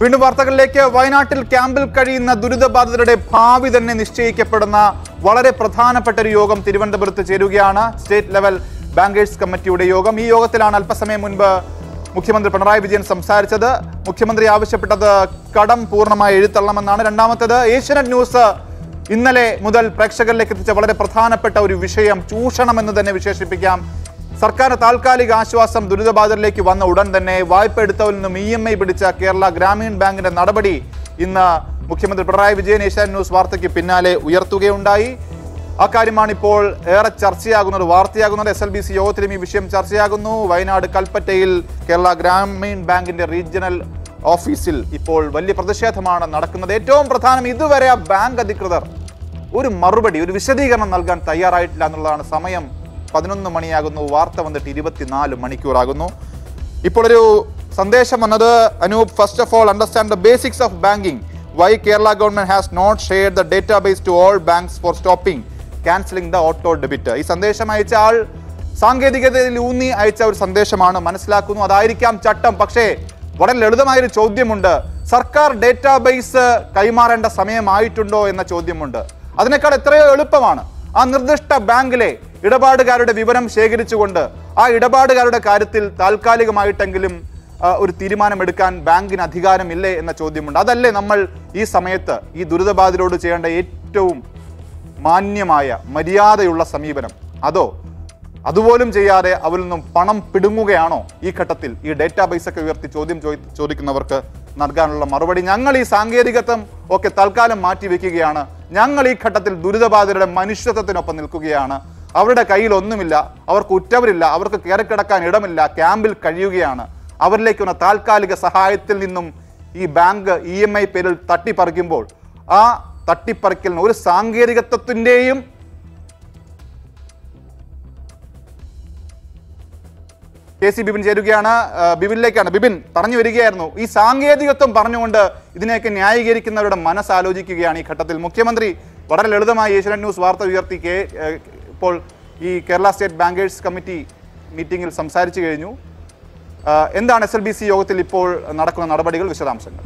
വീണ്ടും വാർത്തകളിലേക്ക് വയനാട്ടിൽ ക്യാമ്പിൽ കഴിയുന്ന ദുരിതബാധിതരുടെ ഭാവി തന്നെ നിശ്ചയിക്കപ്പെടുന്ന വളരെ പ്രധാനപ്പെട്ട ഒരു യോഗം തിരുവനന്തപുരത്ത് ചേരുകയാണ് സ്റ്റേറ്റ് ലെവൽ ബാങ്കേഴ്സ് കമ്മിറ്റിയുടെ യോഗം ഈ യോഗത്തിലാണ് അല്പസമയം മുൻപ് മുഖ്യമന്ത്രി പിണറായി വിജയൻ സംസാരിച്ചത് മുഖ്യമന്ത്രി ആവശ്യപ്പെട്ടത് കടം പൂർണ്ണമായി എഴുത്തള്ളണമെന്നാണ് രണ്ടാമത്തേത് ഏഷ്യനെറ്റ് ന്യൂസ് ഇന്നലെ മുതൽ പ്രേക്ഷകരിലേക്ക് എത്തിച്ച വളരെ പ്രധാനപ്പെട്ട ഒരു വിഷയം ചൂഷണം എന്ന് തന്നെ വിശേഷിപ്പിക്കാം സർക്കാർ താൽക്കാലിക ആശ്വാസം ദുരിതബാധിതരിലേക്ക് വന്ന ഉടൻ തന്നെ വായ്പ എടുത്തവരിൽ നിന്നും ഇ എം ഐ പിടിച്ച കേരള ഗ്രാമീൺ ബാങ്കിന്റെ നടപടി ഇന്ന് മുഖ്യമന്ത്രി പിണറായി വിജയൻ ഏഷ്യാൻ ന്യൂസ് വാർത്തയ്ക്ക് പിന്നാലെ ഉയർത്തുകയുണ്ടായി അക്കാര്യമാണ് ഇപ്പോൾ ഏറെ ചർച്ചയാകുന്നത് വാർത്തയാകുന്നത് എസ് എൽ ബി സി യോഗത്തിലും ഈ വിഷയം ചർച്ചയാകുന്നു വയനാട് കൽപ്പറ്റയിൽ കേരള ഗ്രാമീൺ ബാങ്കിന്റെ റീജിയണൽ ഓഫീസിൽ ഇപ്പോൾ വലിയ പ്രതിഷേധമാണ് നടക്കുന്നത് ഏറ്റവും പ്രധാനം ഇതുവരെ ആ ബാങ്ക് അധികൃതർ ഒരു മറുപടി ഒരു വിശദീകരണം നൽകാൻ തയ്യാറായിട്ടില്ല എന്നുള്ളതാണ് സമയം പതിനൊന്ന് മണിയാകുന്നു വാർത്ത വന്നിട്ട് ഇരുപത്തിനാല് മണിക്കൂറാകുന്നു ഇപ്പോൾ ഒരു സന്ദേശം വന്നത് Anoop first of all understand the basics of banking why Kerala government has not share the data base to all banks for stopping cancelling the auto debit ഈ സന്ദേശം അയച്ച ആൾ സാങ്കേതികതയിൽ ഊന്നി അയച്ച ഒരു സന്ദേശമാണ് മനസ്സിലാക്കുന്നു അതായിരിക്കാം ചട്ടം പക്ഷേ വളരെ ലളിതമായൊരു ചോദ്യമുണ്ട് സർക്കാർ ഡേറ്റാബേസ് കൈമാറേണ്ട സമയമായിട്ടുണ്ടോ എന്ന ചോദ്യമുണ്ട് അതിനേക്കാൾ എത്രയോ എളുപ്പമാണ് ആ നിർദ്ദിഷ്ട ബാങ്കിലെ ഇടപാടുകാരുടെ വിവരം ശേഖരിച്ചുകൊണ്ട് ആ ഇടപാടുകാരുടെ കാര്യത്തിൽ താൽക്കാലികമായിട്ടെങ്കിലും ആ, ഒരു തീരുമാനമെടുക്കാൻ ബാങ്കിന് അധികാരമില്ലേ എന്ന ചോദ്യമുണ്ട് അതല്ലേ നമ്മൾ ഈ സമയത്ത് ഈ ദുരിതബാധിതരോട് ചെയ്യേണ്ട ഏറ്റവും മാന്യമായ മര്യാദയുള്ള സമീപനം അതോ അതുപോലും ചെയ്യാതെ അവരിൽ നിന്നും പണം പിടുങ്ങുകയാണോ ഈ ഘട്ടത്തിൽ ഈ ഡേറ്റാബേസ് ഒക്കെ ഉയർത്തി ചോദ്യം ചോദി- ചോദിക്കുന്നവർക്ക് നൽകാനുള്ള മറുപടി ഞങ്ങൾ ഈ സാങ്കേതികത്വം ഒക്കെ തൽക്കാലം മാറ്റിവെക്കുകയാണ് ഞങ്ങൾ ഈ ഘട്ടത്തിൽ ദുരിതബാധിതരുടെ മനുഷ്യത്വത്തിനൊപ്പം നിൽക്കുകയാണ് അവരുടെ കയ്യിൽ ഒന്നുമില്ല അവർക്ക് ഉറ്റവരില്ല അവർക്ക് കയറിക്കിടക്കാൻ ഇടമില്ല ക്യാമ്പിൽ കഴിയുകയാണ് അവരിലേക്കുള്ള താൽക്കാലിക സഹായത്തിൽ നിന്നും ഈ ബാങ്ക് ഇ എം ഐ പേരിൽ തട്ടിപ്പറിക്കുമ്പോൾ ആ തട്ടിപ്പറിക്കലിന് ഒരു സാങ്കേതികത്വത്തിൻ്റെയും കെ സി ബിബിൻ ചേരുകയാണ് ആ, ബിബിനിലേക്കാണ് ബിബിൻ പറഞ്ഞു വരികയായിരുന്നു ഈ സാങ്കേതികത്വം പറഞ്ഞുകൊണ്ട് ഇതിനെയൊക്കെ ന്യായീകരിക്കുന്നവരുടെ മനസ്സാലോചിക്കുകയാണ് ഈ ഘട്ടത്തിൽ മുഖ്യമന്ത്രി വളരെ ലളിതമായി ഏഷ്യനെറ്റ് ന്യൂസ് വാർത്ത ഉയർത്തി കെ ഏ, ഇപ്പോൾ ഈ കേരള സ്റ്റേറ്റ് ബാങ്കേഴ്സ് കമ്മിറ്റി മീറ്റിംഗിൽ സംസാരിച്ചു കഴിഞ്ഞു ആ, എന്താണ് എസ് എൽ ബി സി യോഗത്തിൽ ഇപ്പോൾ നടക്കുന്ന നടപടികൾ വിശദാംശങ്ങൾ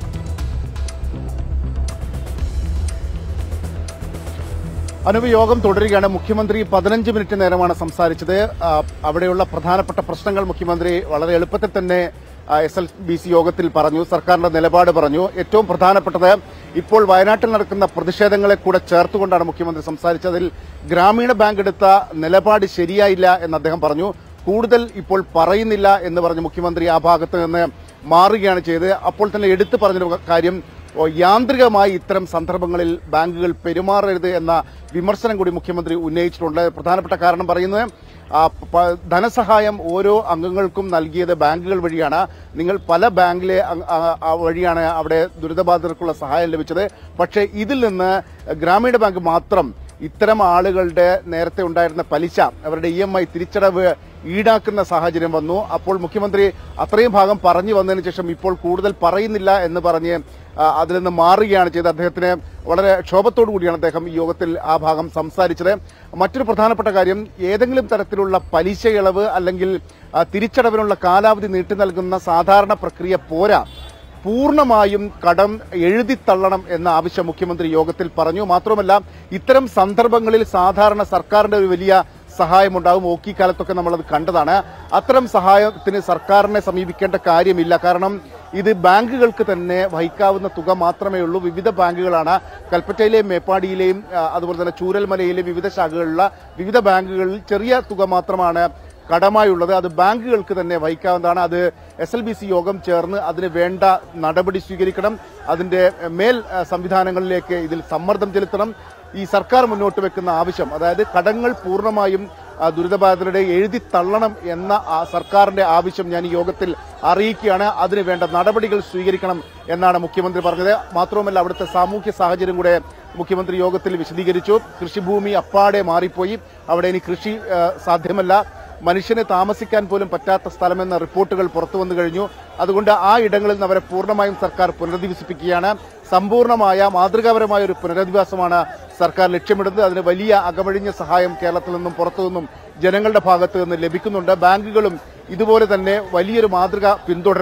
അനുപ് യോഗം തുടരുകയാണ് മുഖ്യമന്ത്രി പതിനഞ്ച് മിനിറ്റ് നേരമാണ് സംസാരിച്ചത് ആ, അവിടെയുള്ള പ്രധാനപ്പെട്ട പ്രശ്നങ്ങൾ മുഖ്യമന്ത്രി വളരെ എളുപ്പത്തിൽ തന്നെ എസ് എൽ ബി സി യോഗത്തിൽ പറഞ്ഞു സർക്കാരിന്റെ നിലപാട് പറഞ്ഞു ഏറ്റവും പ്രധാനപ്പെട്ടത് ഇപ്പോൾ വയനാട്ടിൽ നടക്കുന്ന പ്രതിഷേധങ്ങളെ കൂടെ ചേർത്തുകൊണ്ടാണ് മുഖ്യമന്ത്രി സംസാരിച്ചത് അതിൽ ഗ്രാമീണ ബാങ്ക് എടുത്ത നിലപാട് ശരിയായില്ല എന്ന് അദ്ദേഹം പറഞ്ഞു കൂടുതൽ ഇപ്പോൾ പറയുന്നില്ല എന്ന് പറഞ്ഞ് മുഖ്യമന്ത്രി ആ ഭാഗത്ത് നിന്ന് മാറുകയാണ് ചെയ്തത് അപ്പോൾ തന്നെ എടുത്തു പറഞ്ഞൊരു കാര്യം ഓ, യാന്ത്രികമായി ഇത്തരം സന്ദർഭങ്ങളിൽ ബാങ്കുകൾ പെരുമാറരുത് എന്ന വിമർശനം കൂടി മുഖ്യമന്ത്രി ഉന്നയിച്ചിട്ടുണ്ട് പ്രധാനപ്പെട്ട കാരണം പറയുന്നത് ആ, പ- ധനസഹായം ഓരോ അംഗങ്ങൾക്കും നൽകിയത് ബാങ്കുകൾ വഴിയാണ് നിങ്ങൾ പല ബാങ്കിലെ അംഗ- ആ- ആ വഴിയാണ് അവിടെ ദുരിതബാധിതർക്കുള്ള സഹായം ലഭിച്ചത് പക്ഷേ ഇതിൽ നിന്ന് ഗ്രാമീണ ബാങ്ക് മാത്രം ഇത്തരം ആളുകളുടെ നേരത്തെ ഉണ്ടായിരുന്ന പലിശ അവരുടെ ഇ എം ഐ തിരിച്ചടവ് ഈടാക്കുന്ന സാഹചര്യം വന്നു അപ്പോൾ മുഖ്യമന്ത്രി അത്രയും ഭാഗം പറഞ്ഞു വന്നതിന് ശേഷം ഇപ്പോൾ കൂടുതൽ പറയുന്നില്ല എന്ന് പറഞ്ഞ് ആ, അതിൽ നിന്ന് മാറുകയാണ് ചെയ്തത് അദ്ദേഹത്തിന് വളരെ ക്ഷോഭത്തോടു കൂടിയാണ് അദ്ദേഹം ഈ യോഗത്തിൽ ആ ഭാഗം സംസാരിച്ചത് മറ്റൊരു പ്രധാനപ്പെട്ട കാര്യം ഏതെങ്കിലും തരത്തിലുള്ള പലിശ ഇളവ് അല്ലെങ്കിൽ ആ, തിരിച്ചടവിനുള്ള കാലാവധി നീട്ടി നൽകുന്ന സാധാരണ പ്രക്രിയ പോരാ പൂർണ്ണമായും കടം എഴുതിത്തള്ളണം എന്ന ആവശ്യം മുഖ്യമന്ത്രി യോഗത്തിൽ പറഞ്ഞു മാത്രമല്ല ഇത്തരം സന്ദർഭങ്ങളിൽ സാധാരണ സർക്കാരിന്റെ ഒരു വലിയ സഹായമുണ്ടാകും ഓക്കി കാലത്തൊക്കെ നമ്മളത് കണ്ടതാണ് അത്തരം സഹായത്തിന് സർക്കാരിനെ സമീപിക്കേണ്ട കാര്യമില്ല കാരണം ഇത് ബാങ്കുകൾക്ക് തന്നെ വഹിക്കാവുന്ന തുക മാത്രമേ ഉള്ളൂ വിവിധ ബാങ്കുകളാണ് കൽപ്പറ്റയിലെയും മേപ്പാടിയിലെയും ആ, അതുപോലെ തന്നെ ചൂരൽമലയിലെയും വിവിധ ശാഖകളിലുള്ള വിവിധ ബാങ്കുകളിൽ ചെറിയ തുക മാത്രമാണ് കടമായുള്ളത് അത് ബാങ്കുകൾക്ക് തന്നെ വഹിക്കാവുന്നതാണ് അത് എസ് എൽ ബി സി യോഗം ചേർന്ന് അതിന് വേണ്ട നടപടി സ്വീകരിക്കണം അതിന്റെ മേൽ ആ, സംവിധാനങ്ങളിലേക്ക് ഇതിൽ സമ്മർദ്ദം ചെലുത്തണം ഈ സർക്കാർ മുന്നോട്ട് വെക്കുന്ന ആവശ്യം അതായത് കടങ്ങൾ പൂർണ്ണമായും ആ, ദുരിതബാധിതരുടെ എഴുതി തള്ളണം എന്ന ആ സർക്കാരിന്റെ ആവശ്യം ഞാൻ ഈ യോഗത്തിൽ അറിയിക്കുകയാണ് അതിന് വേണ്ട നടപടികൾ സ്വീകരിക്കണം എന്നാണ് മുഖ്യമന്ത്രി പറഞ്ഞത് മാത്രവുമല്ല അവിടുത്തെ സാമൂഹ്യ സാഹചര്യം കൂടെ മുഖ്യമന്ത്രി യോഗത്തിൽ വിശദീകരിച്ചു കൃഷിഭൂമി അപ്പാടെ മാറിപ്പോയി അവിടെ ഇനി കൃഷി ആ, സാധ്യമല്ല മനുഷ്യന് താമസിക്കാൻ പോലും പറ്റാത്ത സ്ഥലമെന്ന റിപ്പോർട്ടുകൾ പുറത്തു വന്നു കഴിഞ്ഞു അതുകൊണ്ട് ആ ഇടങ്ങളിൽ നിന്ന് അവരെ പൂർണ്ണമായും സർക്കാർ പുനരധിവസിപ്പിക്കുകയാണ് സമ്പൂർണ്ണമായ മാതൃകാപരമായ ഒരു പുനരധിവാസമാണ് സർക്കാർ ലക്ഷ്യമിടുന്നത് അതിന് വലിയ അകമഴിഞ്ഞ സഹായം കേരളത്തിൽ നിന്നും പുറത്തു നിന്നും ജനങ്ങളുടെ ഭാഗത്ത് നിന്ന് ലഭിക്കുന്നുണ്ട് ബാങ്കുകളും ഇതുപോലെ തന്നെ വലിയൊരു മാതൃക പിന്തുടരണം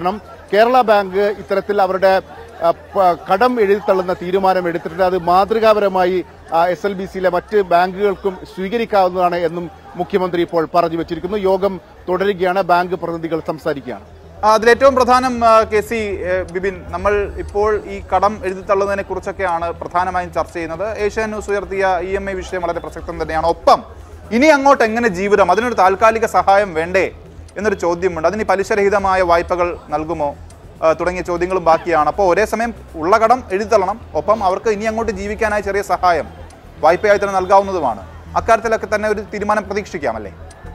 കേരള ബാങ്ക് ഇത്തരത്തിൽ അവരുടെ ആ, പ- കടം എഴുതിത്തള്ളുന്ന തീരുമാനം എടുത്തിട്ടുണ്ട് അത് മാതൃകാപരമായി എസ് എൽ ബി സിയിലെ മറ്റ് ബാങ്കുകൾക്കും സ്വീകരിക്കാവുന്നതാണ് എന്നും മുഖ്യമന്ത്രി ഇപ്പോൾ പറഞ്ഞു വെച്ചിരിക്കുന്നു യോഗം തുടരുകയാണ് ബാങ്ക് പ്രതിനിധികൾ സംസാരിക്കുകയാണ് ആ, അതിലേറ്റവും പ്രധാനം ആ, കെ സി ഏ, ബിബിൻ നമ്മൾ ഇപ്പോൾ ഈ കടം എഴുതി തള്ളുന്നതിനെ കുറിച്ചൊക്കെയാണ് പ്രധാനമായും ചർച്ച ചെയ്യുന്നത് ഏഷ്യാ ന്യൂസ് ഉയർത്തിയ ഇ എം ഐ വിഷയം വളരെ പ്രസക്തം തന്നെയാണ് ഒപ്പം ഇനി അങ്ങോട്ട് എങ്ങനെ ജീവിതം അതിനൊരു താൽക്കാലിക സഹായം വേണ്ടേ എന്നൊരു ചോദ്യമുണ്ട് അതിന് പലിശരഹിതമായ വായ്പകൾ നൽകുമോ ആ, തുടങ്ങിയ ചോദ്യങ്ങളും ബാക്കിയാണ് അപ്പോൾ ഒരേ സമയം ഉള്ള കടം എഴുതിത്തള്ളണം ഒപ്പം അവർക്ക് ഇനി അങ്ങോട്ട് ജീവിക്കാനായി ചെറിയ സഹായം വായ്പയായി തന്നെ നൽകാവുന്നതുമാണ് അക്കാര്യത്തിലൊക്കെ തന്നെ ഒരു തീരുമാനം പ്രതീക്ഷിക്കാമല്ലേ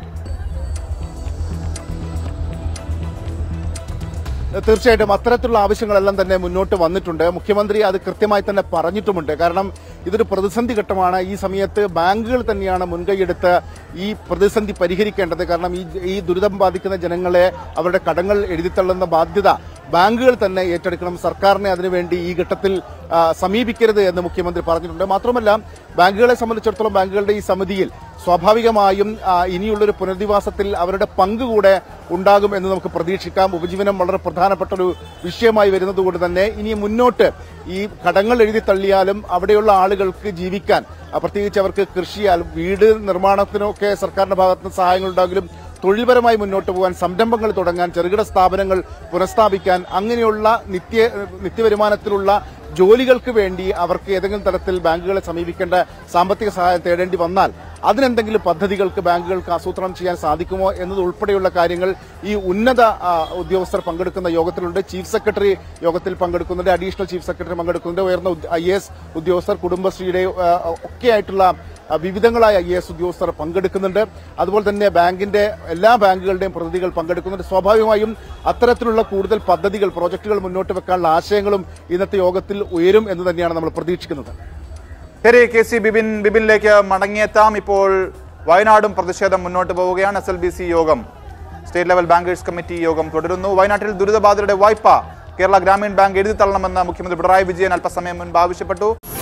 തീർച്ചയായിട്ടും അത്തരത്തിലുള്ള ആവശ്യങ്ങളെല്ലാം തന്നെ മുന്നോട്ട് വന്നിട്ടുണ്ട് മുഖ്യമന്ത്രി അത് കൃത്യമായി തന്നെ പറഞ്ഞിട്ടുമുണ്ട് കാരണം ഇതൊരു പ്രതിസന്ധി ഘട്ടമാണ് ഈ സമയത്ത് ബാങ്കുകൾ തന്നെയാണ് മുൻകൈയെടുത്ത് ഈ പ്രതിസന്ധി പരിഹരിക്കേണ്ടത് കാരണം ഈ ഈ ദുരിതം ബാധിക്കുന്ന ജനങ്ങളെ അവരുടെ കടങ്ങൾ എഴുതിത്തള്ളുന്ന ബാധ്യത ബാങ്കുകൾ തന്നെ ഏറ്റെടുക്കണം സർക്കാരിനെ അതിനുവേണ്ടി ഈ ഘട്ടത്തിൽ ആ, സമീപിക്കരുത് എന്ന് മുഖ്യമന്ത്രി പറഞ്ഞിട്ടുണ്ട് മാത്രമല്ല ബാങ്കുകളെ സംബന്ധിച്ചിടത്തോളം ബാങ്കുകളുടെ ഈ സമിതിയിൽ സ്വാഭാവികമായും ആ, ഇനിയുള്ളൊരു പുനരധിവാസത്തിൽ അവരുടെ പങ്ക് കൂടെ ഉണ്ടാകും എന്ന് നമുക്ക് പ്രതീക്ഷിക്കാം ഉപജീവനം വളരെ പ്രധാനപ്പെട്ട ഒരു വിഷയമായി വരുന്നത് കൊണ്ട് തന്നെ ഇനി മുന്നോട്ട് ഈ കടങ്ങൾ എഴുതി തള്ളിയാലും അവിടെയുള്ള ആളുകൾക്ക് ജീവിക്കാൻ ആ, പ്രത്യേകിച്ച് അവർക്ക് കൃഷി അൽ- വീട് നിർമ്മാണത്തിനൊക്കെ സർക്കാരിന്റെ ഭാഗത്ത് നിന്ന് സഹായങ്ങൾ ഉണ്ടാകിലും തൊഴിൽപരമായി മുന്നോട്ട് പോകാൻ സംരംഭങ്ങൾ തുടങ്ങാൻ ചെറുകിട സ്ഥാപനങ്ങൾ പുനഃസ്ഥാപിക്കാൻ അങ്ങനെയുള്ള നിത്യ നിത്യവരുമാനത്തിലുള്ള ജോലികൾക്ക് വേണ്ടി അവർക്ക് ഏതെങ്കിലും തരത്തിൽ ബാങ്കുകളെ സമീപിക്കേണ്ട സാമ്പത്തിക സഹായം തേടേണ്ടി വന്നാൽ അതിനെന്തെങ്കിലും പദ്ധതികൾക്ക് ബാങ്കുകൾക്ക് ആസൂത്രണം ചെയ്യാൻ സാധിക്കുമോ എന്നത് ഉൾപ്പെടെയുള്ള കാര്യങ്ങൾ ഈ ഉന്നത ആ, ഉദ്യോഗസ്ഥർ പങ്കെടുക്കുന്ന യോഗത്തിലുണ്ട് ചീഫ് സെക്രട്ടറി യോഗത്തിൽ പങ്കെടുക്കുന്നുണ്ട് അഡീഷണൽ ചീഫ് സെക്രട്ടറി പങ്കെടുക്കുന്നുണ്ട് ഉയർന്ന ഐ എസ് ഉദ്യോഗസ്ഥർ കുടുംബശ്രീയുടെ ആ, ഒക്കെ ആയിട്ടുള്ള ആ, വിവിധങ്ങളായ ഐ എസ് ഉദ്യോഗസ്ഥർ പങ്കെടുക്കുന്നുണ്ട് അതുപോലെ തന്നെ ബാങ്കിന്റെ എല്ലാ ബാങ്കുകളുടെയും പ്രതിനിധികൾ പങ്കെടുക്കുന്നുണ്ട് സ്വാഭാവികമായും അത്തരത്തിലുള്ള കൂടുതൽ പദ്ധതികൾ പ്രോജക്റ്റുകൾ മുന്നോട്ട് വെക്കാനുള്ള ആശയങ്ങളും ഇന്നത്തെ യോഗത്തിൽ ഉയരും എന്ന് തന്നെയാണ് നമ്മൾ പ്രതീക്ഷിക്കുന്നത് ശരി കെ സി ബിബിൻ ബിബിനിലേക്ക് മടങ്ങിയെത്താം ഇപ്പോൾ വയനാടും പ്രതിഷേധം മുന്നോട്ട് പോവുകയാണ് എസ് എൽ ബി സി യോഗം സ്റ്റേറ്റ് ലെവൽ ബാങ്കേഴ്സ് കമ്മിറ്റി യോഗം തുടരുന്നു വയനാട്ടിൽ ദുരിതബാധിതരുടെ വായ്പ കേരള ഗ്രാമീൺ ബാങ്ക് എഴുതി തള്ളണമെന്ന് മുഖ്യമന്ത്രി പിണറായി വിജയൻ അല്പസമയം മുൻപ് ആവശ്യപ്പെട്ടു